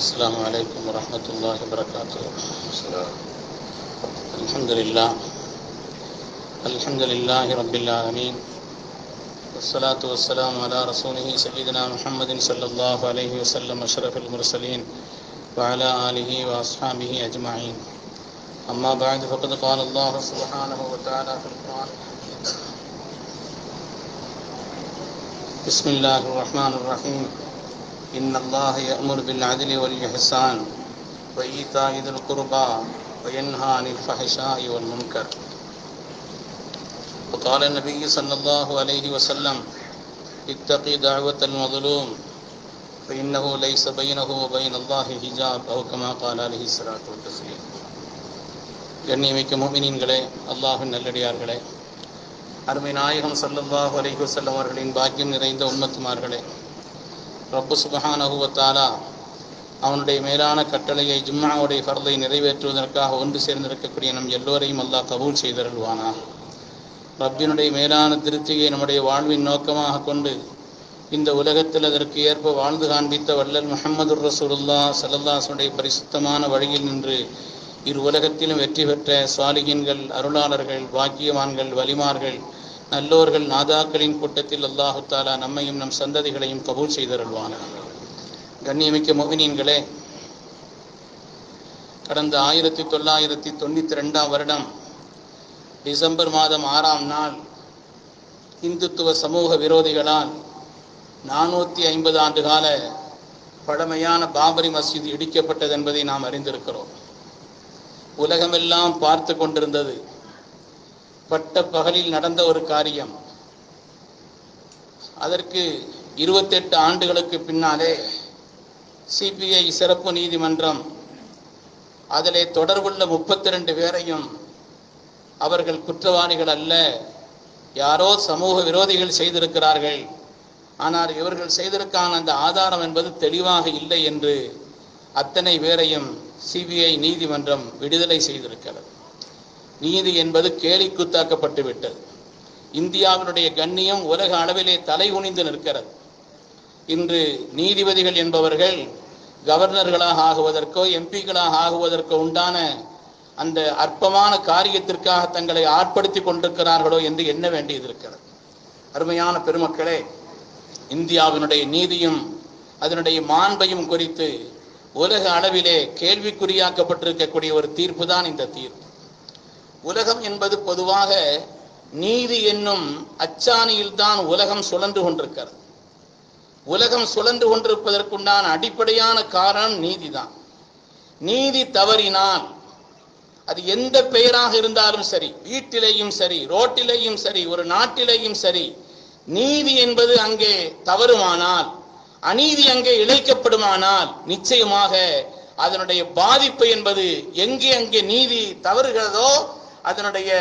السلام عليكم ورحمة الله وبركاته الحمد لله الحمد لله رب العالمين والصلاة والسلام على رسوله سيدنا محمد صلى الله عليه وسلم أشرف المرسلين وعلى آله وأصحابه أجمعين أما بعد فقد قال الله سبحانه وتعالى في القرآن بسم الله الرحمن الرحيم إن الله يأمر بالعدل والإحسان وإيتاء ذي القربى وينهى عن الفحشاء والمنكر وقال النبي صلى الله عليه وسلم اتقي دعوة المظلوم فإنه ليس بينه وبين الله حجاب أو كما قال عليه الصلاة والتسليم கண்ணியமிக்க மோமினின்களே அல்லாஹின் நல்லடியார்களே அருமை நாயகம் சல்லல்லாஹு அலைஹி வஸல்லம் அவர்களின் பாக்கியம் நிறைந்த உம்மத்துமார்களே ரப்பு சுபஹானஹுவத்தாலா அவனுடைய மேலான கட்டளையை ஜும்மாவுடைய ஃபர்தை நிறைவேற்றுவதற்காக ஒன்று சேர்ந்திருக்கக்கூடிய நம் எல்லோரையும் அல்லாஹ் கபூல் செய்தருள்வானா ரப்பினுடைய மேலான திருப்தியை நம்முடைய வாழ்வின் நோக்கமாக கொண்டு இந்த உலகத்தில் அதற்கு ஏற்ப வாழ்ந்து காண்பித்த வள்ளல் முஹம்மது ரசூலுல்லா சல்லல்லாசுடைய பரிசுத்தமான வழியில் நின்று இரு உலகத்திலும் வெற்றி பெற்ற சுவாலிகின்கள் அருளாளர்கள் பாக்கியவான்கள் வலிமார்கள் நல்லோர்கள் நாதாக்களின் கூட்டத்தில் அல்லாஹு தாலா நம்மையும் நம் சந்ததிகளையும் கபூல் செய்தருள்வான கண்ணியமிக்க மொவினியன்களே கடந்த ஆயிரத்தி தொள்ளாயிரத்தி தொண்ணூற்றி ரெண்டாம் வருடம் டிசம்பர் மாதம் ஆறாம் நாள் இந்துத்துவ சமூக விரோதிகளால் நானூற்றி ஐம்பது ஆண்டு கால பழமையான பாபரி மஸ்ஜித் இடிக்கப்பட்டது என்பதை நாம் அறிந்திருக்கிறோம் உலகமெல்லாம் பார்த்து கொண்டிருந்தது பட்ட பகலில் நடந்த ஒரு காரியம் அதற்கு இருபத்தெட்டு ஆண்டுகளுக்கு பின்னாலே சிபிஐ சிறப்பு நீதிமன்றம் அதிலே தொடர்புள்ள முப்பத்தி ரெண்டு பேரையும் அவர்கள் குற்றவாளிகள் அல்ல யாரோ சமூக விரோதிகள் செய்திருக்கிறார்கள் ஆனால் இவர்கள் செய்திருக்கான அந்த ஆதாரம் என்பது தெளிவாக இல்லை என்று அத்தனை பேரையும் சிபிஐ நீதிமன்றம் விடுதலை செய்திருக்கிறது நீதி என்பது கேலிக்குத்தாக்கப்பட்டு விட்டது இந்தியாவினுடைய கண்ணியம் உலக அளவிலே தலை குனிந்து நிற்கிறது இன்று நீதிபதிகள் என்பவர்கள் கவர்னர்களாக ஆகுவதற்கோ எம்பிக்களாக ஆகுவதற்கோ உண்டான அந்த அற்பமான காரியத்திற்காக தங்களை ஆட்படுத்தி கொண்டிருக்கிறார்களோ என்று எண்ண வேண்டியது இருக்கிறது அருமையான பெருமக்களே இந்தியாவினுடைய நீதியும் அதனுடைய மாண்பையும் குறித்து உலக அளவிலே கேள்விக்குறியாக்கப்பட்டிருக்கக்கூடிய ஒரு தீர்ப்பு தான் இந்த தீர்ப்பு உலகம் என்பது பொதுவாக நீதி என்னும் அச்சாணியில் தான் உலகம் சுழன்று கொண்டிருக்கிறது உலகம் சுழன்று கொண்டிருப்பதற்குண்டான அடிப்படையான காரணம் நீதிதான் நீதி தவறினால் அது எந்த பெயராக இருந்தாலும் சரி வீட்டிலேயும் சரி ரோட்டிலேயும் சரி ஒரு நாட்டிலேயும் சரி நீதி என்பது அங்கே தவறுமானால் அநீதி அங்கே இழைக்கப்படுமானால் நிச்சயமாக அதனுடைய பாதிப்பு என்பது எங்கே அங்கே நீதி தவறுகிறதோ அதனுடைய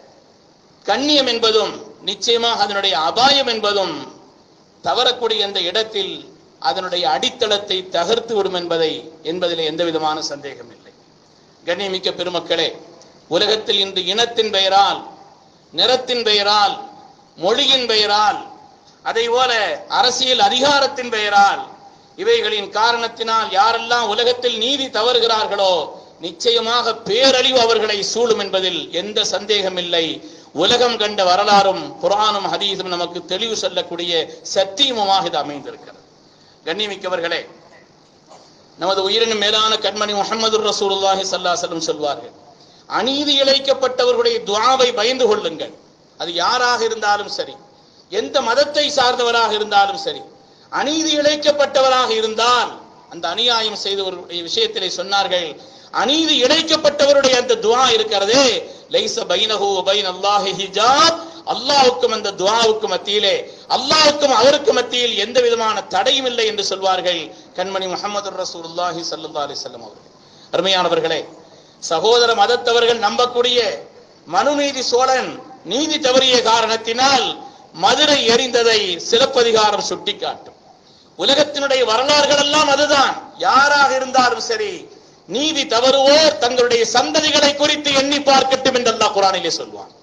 கண்ணியம் என்பதும் நிச்சயமாக அதனுடைய அபாயம் என்பதும் தவறக்கூடிய அந்த இடத்தில் அதனுடைய அடித்தளத்தை தகர்த்து விடும் என்பதை என்பதில் எந்த விதமான சந்தேகம் இல்லை கண்ணியமிக்க பெருமக்களே உலகத்தில் இன்று இனத்தின் பெயரால் நிறத்தின் பெயரால் மொழியின் பெயரால் அதை போல அரசியல் அதிகாரத்தின் பெயரால் இவைகளின் காரணத்தினால் யாரெல்லாம் உலகத்தில் நீதி தவறுகிறார்களோ நிச்சயமாக பேரழிவு அவர்களை சூழும் என்பதில் எந்த சந்தேகம் இல்லை உலகம் கண்ட வரலாறும் குரானும் ஹதீஸும் நமக்கு தெளிவு சொல்லக்கூடிய சத்தியமுமாக இது அமைந்திருக்கிறது கண்ணியமிக்கவர்களே நமது உயிரின் மேலான கண்மணி முகமது ரசூலுல்லாஹி சல்லாசலம் சொல்வார்கள் அநீதி இழைக்கப்பட்டவர்களுடைய துவாவை பயந்து கொள்ளுங்கள் அது யாராக இருந்தாலும் சரி எந்த மதத்தை சார்ந்தவராக இருந்தாலும் சரி அநீதி இழைக்கப்பட்டவராக இருந்தால் அந்த அநியாயம் செய்தவருடைய விஷயத்திலே சொன்னார்கள் அநீதி இழைக்கப்பட்டவருடைய அந்த துவா இருக்கிறதே லைச பைனஹு பைன் அல்லாஹி ஹிஜாப் அல்லாஹ்வுக்கும் அந்த துவாவுக்கும் மத்தியிலே அல்லாஹ்வுக்கும் அவருக்கு மத்தியில் எந்த விதமான தடையும் இல்லை என்று சொல்வார்கள் கண்மணி முகமது ரசூலுல்லாஹி ஸல்லல்லாஹு அலைஹி வஸல்லம் அவர்கள் அருமையானவர்களே சகோதர மதத்தவர்கள் நம்பக்கூடிய மனுநீதி சோழன் நீதி தவறிய காரணத்தினால் மதுரை எரிந்ததை சிலப்பதிகாரம் சுட்டிக்காட்டும் உலகத்தினுடைய வரலாறுகள் எல்லாம் அதுதான் யாராக இருந்தாலும் சரி நீதி தவறுவோர் தங்களுடைய சந்ததிகளை குறித்து எண்ணி பார்க்கட்டும் என்று அல்லாஹ் குரானிலே சொல்வான்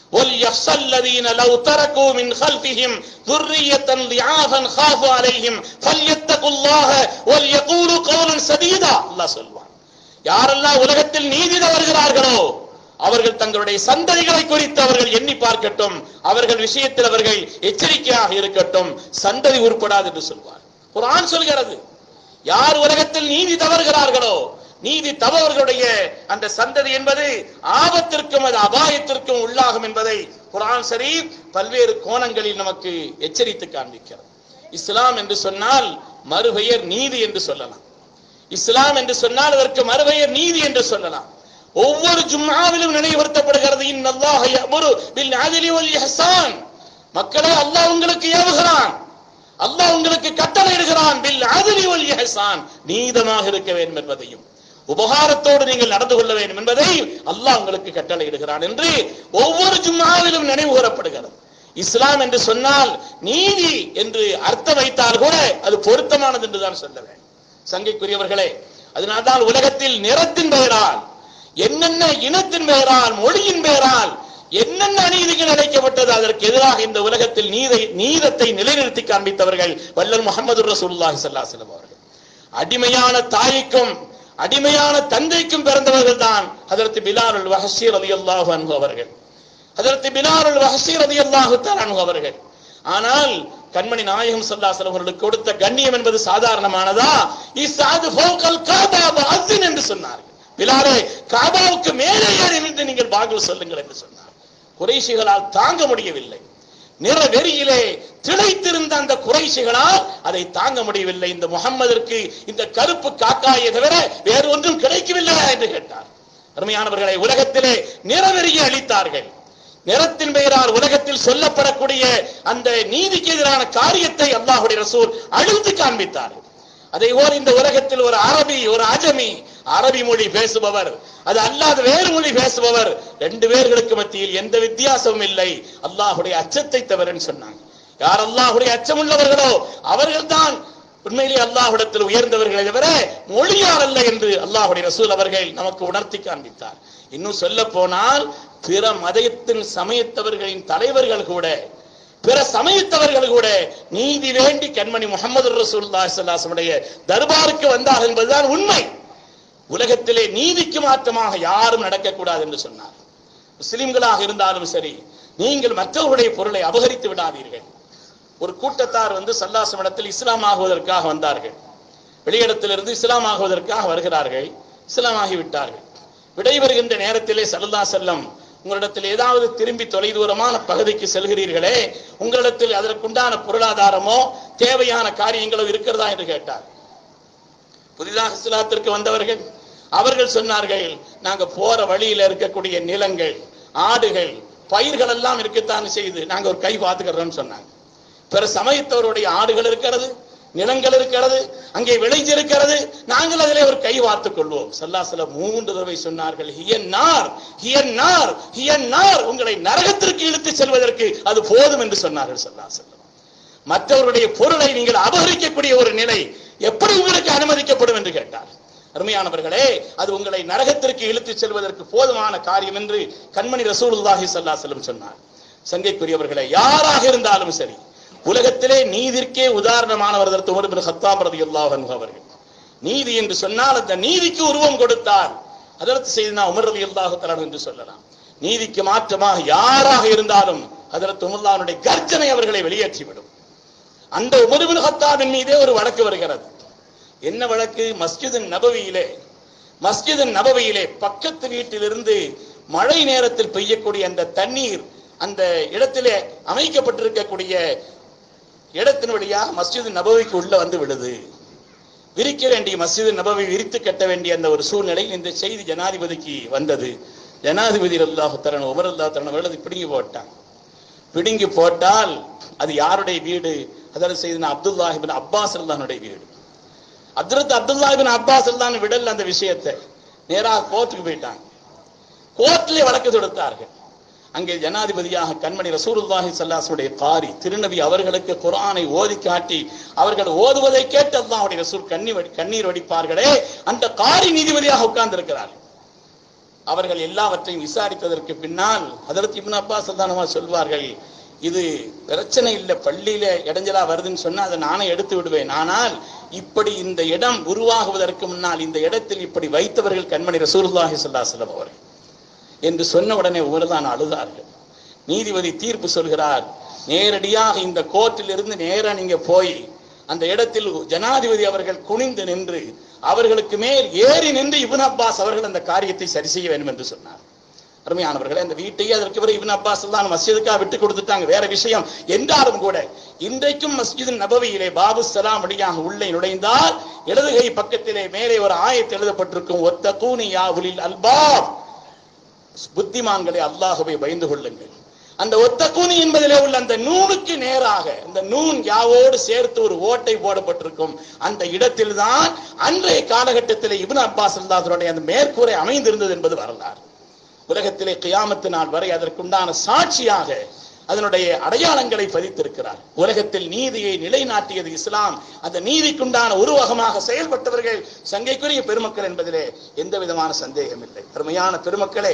وَلْيَخْشَ الَّذِينَ لَوْ تَرَكُوا مِنْ خَلْفِهِمْ ذُرِّيَّةً ضِعَافًا خَافُوا عَلَيْهِمْ فَلْيَتَّقُوا اللَّهَ وَلْيَقُولُوا قَوْلًا سَدِيدًا அல்லாஹ் சொல்வான் யாரெல்லாம் உலகத்தில் நீதி தவறுகிறார்களோ அவர்கள் தங்களுடைய சந்ததிகளை குறித்து அவர்கள் எண்ணி பார்க்கட்டும் அவர்கள் விஷயத்தில் அவர்கள் எச்சரிக்கையாக இருக்கட்டும் சந்ததி உருப்படாது என்று சொல்வார் குர்ஆன் சொல்கிறது யார் உலகத்தில் நீதி தவறுகிறார்களோ நீதி தவறுகளுடைய அந்த சந்ததி என்பது ஆபத்திற்கும் அது அபாயத்திற்கும் உள்ளாகும் என்பதை குர்ஆன் ஷரீப் பல்வேறு கோணங்களில் நமக்கு எச்சரித்து காண்பிக்கிறது இஸ்லாம் என்று சொன்னால் மறுபெயர் நீதி என்று சொல்லலாம் இஸ்லாம் என்று சொன்னால் அதற்கு மறுபெயர் நீதி என்று சொல்லலாம் ஒவ்வொரு ஜும்ஆவிலும் நினைவுறுத்தப்படுகிறது இன்னல்லாஹ யஅமுரு பில் அத்லி வல் இஹ்சான் மக்களே அல்லாஹ் உங்களுக்கு ஏவுகிறான் அல்லாஹ் உங்களுக்கு கட்டளையிடுகிறான் பில் அத்லி வல் இஹ்சான் நீதமாக இருக்க வேண்டும் என்பதையும் உபகாரத்தோடு நீங்கள் நடந்து கொள்ள வேண்டும் என்பதை அல்லாஹ் உங்களுக்கு கட்டளையிடுகிறான் என்று ஒவ்வொரு ஜும்ஆவிலும் நினைவு கூறப்படுகிறது இஸ்லாம் என்று சொன்னால் நீதி என்று அர்த்தம் வைத்தால் கூட அது பொருத்தமானது என்று தான் சொல்ல வேண்டும் சங்கைக்குரியவர்களே அதனால்தான் உலகத்தில் நிறத்தின் பெயரால் என்னென்ன இனத்தின் பெயரால் மொழியின் பெயரால் என்னென்ன அநீதிகள் அழைக்கப்பட்டது அதற்கு எதிராக இந்த உலகத்தில் நீதை நீதத்தை நிலைநிறுத்தி காண்பித்தவர்கள் வல்லல் முகமது ரசூலுல்லாஹி ஸல்லல்லாஹு அலைஹி வஸல்லம் அவர்கள் அடிமையான தாய்க்கும் அடிமையான தந்தைக்கும் பிறந்தவர்கள் தான் ஹதரத் பிலால் வஹஷி ரலியல்லாஹு அன்ஹு அவர்கள் ஹதரத் பிலால் வஹஷி ரலியல்லாஹு தஆலா அன்ஹு அவர்கள் ஆனால் கண்மணி நாயகம் ஸல்லல்லாஹு அலைஹி அவர்களுக்கு கொடுத்த கண்ணியம் என்பது சாதாரணமானதா இஸ்ஸாது ஃபௌகல் காபா வஅஸின் என்று சொன்னார்கள் பிலாலே காபாவுக்கு மேலே ஏறி நின்று நீங்கள் பாகில் சொல்லுங்கள் என்று சொன்னார் குறைஷிகளால் தாங்க முடியவில்லை நிற வெறியிலே திளைத்திருந்த அந்த குறைஷிகளால் அதை தாங்க முடியவில்லை இந்த முகம்மதற்கு இந்த கருப்பு காக்காயை தவிர வேறு ஒன்றும் கிடைக்கவில்லையா என்று கேட்டார் அருமையானவர்களை உலகத்திலே நிறவெறியை அளித்தார்கள் நிறத்தின் பெயரால் உலகத்தில் சொல்லப்படக்கூடிய அந்த நீதிக்கு எதிரான காரியத்தை அல்லாஹுடைய ரசூல் அழுத்து காண்பித்தார்கள் அதே போல் இந்த உலகத்தில் ஒரு அரபி ஒரு அஜமி அரபி மொழி பேசுபவர் அது அல்லாத வேறு மொழி பேசுபவர் ரெண்டு பேர்களுக்கு மத்தியில் எந்த வித்தியாசமும் இல்லை அல்லாஹுடைய அச்சத்தை தவிரன்னு சொன்னாங்க யார் அல்லாஹுடைய அச்சம் உள்ளவர்களோ அவர்கள்தான் உண்மையிலே அல்லாஹ்விடத்தில் உயர்ந்தவர்களை தவிர மொழியார் அல்ல என்று அல்லாஹுடைய ரசூல் அவர்கள் நமக்கு உணர்த்தி காண்பித்தார் இன்னும் சொல்ல போனால் பிற மதத்தின் சமயத்தவர்களின் தலைவர்கள் கூட பிற சமயத்தவர்கள் கூட நீதி வேண்டி கண்மணி முகமது ரசூல்லா சல்லாசமுடைய தர்பாருக்கு வந்தார் என்பதுதான் உண்மை உலகத்திலே நீதிக்கு மாற்றமாக யாரும் நடக்கக்கூடாது என்று சொன்னார் முஸ்லிம்களாக இருந்தாலும் சரி நீங்கள் மற்றவர்களுடைய பொருளை அபகரித்து விடாதீர்கள் ஒரு கூட்டத்தார் வந்து சல்லாசம் இடத்தில் இஸ்லாம் ஆகுவதற்காக வந்தார்கள் வெளியிடத்திலிருந்து இஸ்லாம் ஆகுவதற்காக வருகிறார்கள் இஸ்லாம் ஆகிவிட்டார்கள் விடைபெறுகின்ற நேரத்திலே சல்லா செல்லம் உங்களிடத்தில் ஏதாவது திரும்பி தொலைதூரமான பகுதிக்கு செல்கிறீர்களே உங்களிடத்தில் அதற்குண்டான பொருளாதாரமோ தேவையான காரியங்களோ இருக்கிறதா என்று கேட்டார் புதிதாக இஸ்லாத்திற்கு வந்தவர்கள் அவர்கள் சொன்னார்கள் நாங்க போற வழியில இருக்கக்கூடிய நிலங்கள் ஆடுகள் பயிர்கள் எல்லாம் இருக்கத்தான் செய்து நாங்க ஒரு கை பார்த்துக்கிறோம்னு சொன்னாங்க பிற சமயத்தவருடைய ஆடுகள் இருக்கிறது நிலங்கள் இருக்கிறது அங்கே விளைஞ்சு இருக்கிறது நாங்கள் அதிலே ஒரு கை வார்த்துக் கொள்வோம் சல்லாசல மூன்று தடவை சொன்னார்கள் ஹியன்னார் ஹியன்னார் ஹியன்னார் உங்களை நரகத்திற்கு இழுத்து செல்வதற்கு அது போதும் என்று சொன்னார்கள் சல்லாசலம் மற்றவருடைய பொருளை நீங்கள் அபகரிக்கக்கூடிய ஒரு நிலை எப்படி உங்களுக்கு அனுமதிக்கப்படும் என்று கேட்டார் அருமையானவர்களே அது உங்களை நரகத்திற்கு இழுத்துச் செல்வதற்கு போதுமான காரியம் என்று கண்மணி ரசூலுல்லாஹி ஸல்லல்லாஹு சொன்னார் சங்கைக்குரியவர்களே யாராக இருந்தாலும் சரி உலகத்திலே நீதிற்கே உதாரணமானவர் அதற்கு உமர் பின் ஹத்தாப் ரலியல்லாஹு அன்ஹு அவர்கள் நீதி என்று சொன்னால் அந்த நீதிக்கு உருவம் கொடுத்தார் அதற்கு செய்தனா உமர் ரலியல்லாஹு தஆலா என்று சொல்லலாம் நீதிக்கு மாற்றமாக யாராக இருந்தாலும் அதற்கு உமர்லானுடைய கர்ஜனை அவர்களை வெளியேற்றிவிடும் அந்த உமர் பின் ஹத்தாபின் மீதே ஒரு வழக்கு வருகிறது என்ன வழக்கு மஸ்ஜிது நபவியிலே மஸ்ஜிது நபவியிலே பக்கத்து வீட்டிலிருந்து மழை நேரத்தில் பெய்யக்கூடிய அந்த தண்ணீர் அந்த இடத்திலே அமைக்கப்பட்டிருக்கக்கூடிய இடத்தின் வழியாக மஸ்ஜிது நபவிக்கு உள்ள வந்து விடுது விரிக்க வேண்டிய மஸ்ஜிது நபவி விரித்து கட்ட வேண்டிய அந்த ஒரு சூழ்நிலையில் இந்த செய்தி ஜனாதிபதிக்கு வந்தது ஜனாதிபதி அல்லாஹு தரன் உமர் அல்லா தரன் அவர்கள் அதை பிடுங்கி போட்டான் பிடுங்கி போட்டால் அது யாருடைய வீடு அதாவது செய்தனா அப்துல்லாஹிபின் அப்பாஸ் அல்லாஹனுடைய வீடு அப்துல்லத் அப்துல்லாஹிபின் அப்பாஸ் அல்லாஹ் விடல அந்த விஷயத்தை நேராக கோர்ட்டுக்கு போயிட்டாங்க கோர்ட்டிலே வழக்கு தொடுத்தார்கள் அங்கே ஜனாதிபதியாக கண்மணி ரசூலுல்லாஹி ஸல்லல்லாஹுடைய காரி திருநபி அவர்களுக்கு குர்ஆனை ஓதி காட்டி அவர்கள் ஓதுவதை கேட்டு அல்லாஹ்வுடைய ரசூல் கண்ணி வடி கண்ணீர் வடிப்பார்களே அந்த காரி நீதிபதியாக உட்கார்ந்து இருக்கிறார் அவர்கள் எல்லாவற்றையும் விசாரித்ததற்கு பின்னால் ஹதரத் இப்னு அப்பாஸ் தானமா சொல்வார்கள் இது பிரச்சனை இல்லை பள்ளியில இடைஞ்சலா வருதுன்னு சொன்னா அதை நானே எடுத்து விடுவேன் ஆனால் இப்படி இந்த இடம் உருவாகுவதற்கு முன்னால் இந்த இடத்தில் இப்படி வைத்தவர்கள் கண்மணி ரசூலுல்லாஹி ஸல்லல்லாஹு அலைஹி வஸல்லம் அவர்கள் என்று சொன்ன உடனே ஒருதான் அழுதார்கள் நீதிபதி தீர்ப்பு சொல்கிறார் நேரடியாக இந்த கோர்ட்டில் இருந்து நேரா நீங்க போய் அந்த இடத்தில் ஜனாதிபதி அவர்கள் குனிந்து நின்று அவர்களுக்கு மேல் ஏறி நின்று இப்னு அப்பாஸ் அவர்கள் அந்த காரியத்தை சரி செய்ய வேண்டும் என்று சொன்னார் அருமையானவர்களே அந்த வீட்டையே அதற்கு பிறகு இப்னு அப்பாஸ் தான் மஸ்ஜிதுக்காக விட்டு கொடுத்துட்டாங்க வேற விஷயம் என்றாலும் கூட இன்றைக்கும் மஸ்ஜித் நபவியிலே பாபு சலாம் வழியாக உள்ளே நுழைந்தால் இடது கை பக்கத்திலே மேலே ஒரு ஆயத்து எழுதப்பட்டிருக்கும் ஒத்த கூனியா உலில் அல்பாப் புத்திமான்களை அல்லாஹுவை பயந்து கொள்ளுங்கள் அந்த ஒத்த கூனி என்பதிலே உள்ள அந்த நூனுக்கு நேராக இந்த நூன் யாவோடு சேர்த்து ஒரு ஓட்டை போடப்பட்டிருக்கும் அந்த இடத்தில் தான் அன்றைய காலகட்டத்திலே இப்னு அப்பாஸ் அல்லாஹருடைய அந்த மேற்கூரை அமைந்திருந்தது என்பது வரலாறு உலகத்திலே கியாமத்து நாள் வரை அதற்குண்டான சாட்சியாக அதனுடைய அடையாளங்களை பதித்திருக்கிறார் உலகத்தில் நீதியை நிலைநாட்டியது இஸ்லாம் அந்த நீதிக்குண்டான உருவகமாக செயல்பட்டவர்கள் சங்கைக்குரிய பெருமக்கள் என்பதிலே எந்த விதமான சந்தேகம் இல்லை அருமையான பெருமக்களே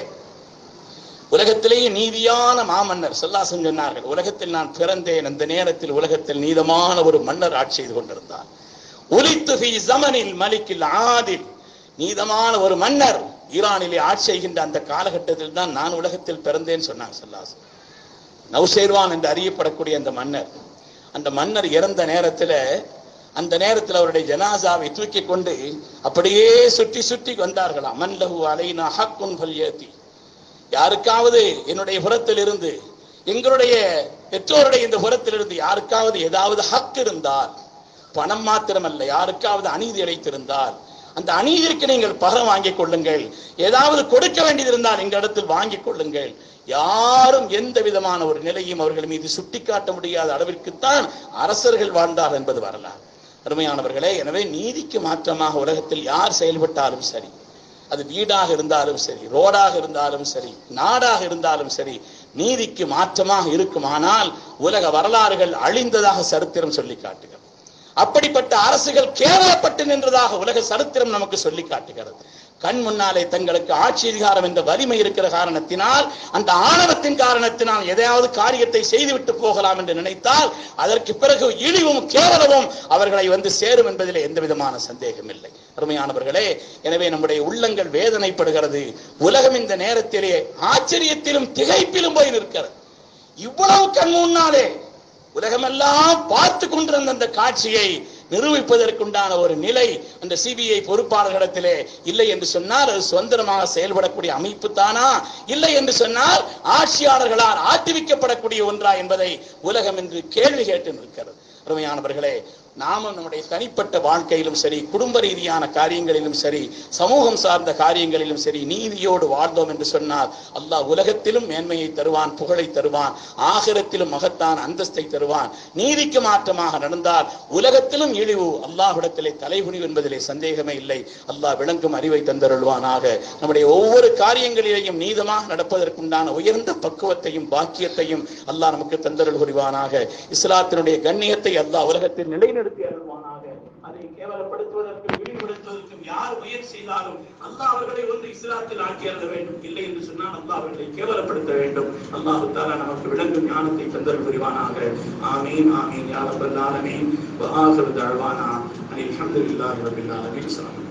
உலகத்திலேயே நீதியான மாமன்னர் சொல்லாசன் சொன்னார்கள் உலகத்தில் நான் பிறந்தேன் அந்த நேரத்தில் உலகத்தில் நீதமான ஒரு மன்னர் ஆட்சி செய்து கொண்டிருந்தார் உலித்து ஃபி ஜமனில் மலிக்கில் ஆதில் நீதமான ஒரு மன்னர் ஈரானிலே ஆட்சி செய்கின்ற அந்த காலகட்டத்தில் தான் நான் உலகத்தில் பிறந்தேன் சொன்னாங்க சொல்லாசன் நௌசேர்வான் என்று அறியப்படக்கூடிய அந்த மன்னர் அந்த மன்னர் இறந்த நேரத்துல அந்த நேரத்தில் அவருடைய ஜனாசாவை தூக்கி கொண்டு அப்படியே சுற்றி சுற்றி வந்தார்களாம் மன்லஹு அலைனா ஹக்குன் ஃபல்யதி யாருக்காவது என்னுடைய புறத்தில் இருந்து எங்களுடைய பெற்றோருடைய இந்த புறத்தில் இருந்து யாருக்காவது ஏதாவது ஹக் இருந்தால் பணம் மாத்திரமல்ல யாருக்காவது அநீதி இழைத்திருந்தால் அந்த அநீதிக்கு நீங்கள் பகரம் வாங்கிக் கொள்ளுங்கள் ஏதாவது கொடுக்க வேண்டியது இருந்தால் எங்க இடத்தில் வாங்கிக் கொள்ளுங்கள் யாரும் எந்த விதமான ஒரு நிலையும் அவர்கள் மீது சுட்டிக்காட்ட முடியாத அளவிற்குத்தான் அரசர்கள் வாழ்ந்தார் என்பது வரலாறு அருமையானவர்களே எனவே நீதிக்கு மாற்றமாக உலகத்தில் யார் செயல்பட்டாலும் சரி அது வீடாக இருந்தாலும் சரி ரோடாக இருந்தாலும் சரி நாடாக இருந்தாலும் சரி நீதிக்கு மாற்றமாக இருக்குமானால் உலக வரலாறுகள் அழிந்ததாக சரித்திரம் சொல்லி காட்டுகிறது அப்படிப்பட்ட அரசுகள் கேவலப்பட்டு நின்றதாக உலக சரித்திரம் நமக்கு சொல்லி காட்டுகிறது கண் முன்னாலே தங்களுக்கு ஆட்சி அதிகாரம் என்ற வலிமை இருக்கிற காரணத்தினால் அந்த ஆணவத்தின் காரணத்தினால் எதையாவது காரியத்தை செய்துவிட்டு போகலாம் என்று நினைத்தால் அதற்கு பிறகு இழிவும் கேவலமும் அவர்களை வந்து சேரும் என்பதிலே எந்த விதமான சந்தேகம் இல்லை அருமையானவர்களே எனவே நம்முடைய உள்ளங்கள் வேதனைப்படுகிறது உலகம் இந்த நேரத்திலே ஆச்சரியத்திலும் திகைப்பிலும் போய் நிற்கிறது இவ்வளவு கண் முன்னாலே உலகமெல்லாம் பார்த்து கொண்டிருந்த அந்த காட்சியை நிரூபிப்பதற்குண்டான ஒரு நிலை அந்த சிபிஐ பொறுப்பாளர்களிடத்திலே இல்லை என்று சொன்னால் அது சுதந்திரமாக செயல்படக்கூடிய அமைப்பு தானா இல்லை என்று சொன்னால் ஆட்சியாளர்களால் ஆட்டுவிக்கப்படக்கூடிய ஒன்றா என்பதை உலகம் என்று கேள்வி கேட்டு நிற்கிறது அருமையானவர்களே நாமும் நம்முடைய தனிப்பட்ட வாழ்க்கையிலும் சரி குடும்ப ரீதியான காரியங்களிலும் சரி சமூகம் சார்ந்த காரியங்களிலும் சரி நீதியோடு வாழ்ந்தோம் என்று சொன்னால் அல்லாஹ் உலகத்திலும் மேன்மையை தருவான் புகழை தருவான் ஆகிரத்திலும் மகத்தான் அந்தஸ்தை தருவான் நீதிக்கு மாற்றமாக நடந்தால் உலகத்திலும் இழிவு அல்லாஹ்விடத்திலே தலைகுனிவு என்பதிலே சந்தேகமே இல்லை அல்லாஹ் விளங்கும் அறிவை தந்தருள்வானாக நம்முடைய ஒவ்வொரு காரியங்களிலேயும் நீதமாக நடப்பதற்குண்டான உயர்ந்த பக்குவத்தையும் பாக்கியத்தையும் அல்லாஹ் நமக்கு தந்தருள் புரிவானாக இஸ்லாத்தினுடைய கண்ணியத்தை அல்லாஹ் உலகத்தில் நிலைநிறுத்தி அருள்வானாக அதை கேவலப்படுத்துவதற்கும் இழிவுபடுத்துவதற்கும் யார் முயற்சி செய்தாலும் அல்லாஹ் அவர்களை வந்து இஸ்லாத்தில் ஆக்கி அருள வேண்டும் இல்லை என்று சொன்னால் அல்லாஹ் அவர்களை கேவலப்படுத்த வேண்டும் அல்லாஹு தாலா நமக்கு விளங்கும் ஞானத்தை தந்தருள் புரிவானாக ஆமீன் ஆமீன் யா ரப்பல் ஆலமீன் வ ஆகிரு தஅவானா அனில் ஹம்துலில்லாஹி ரப்பில் ஆலமீன் அஸ்ஸலாமு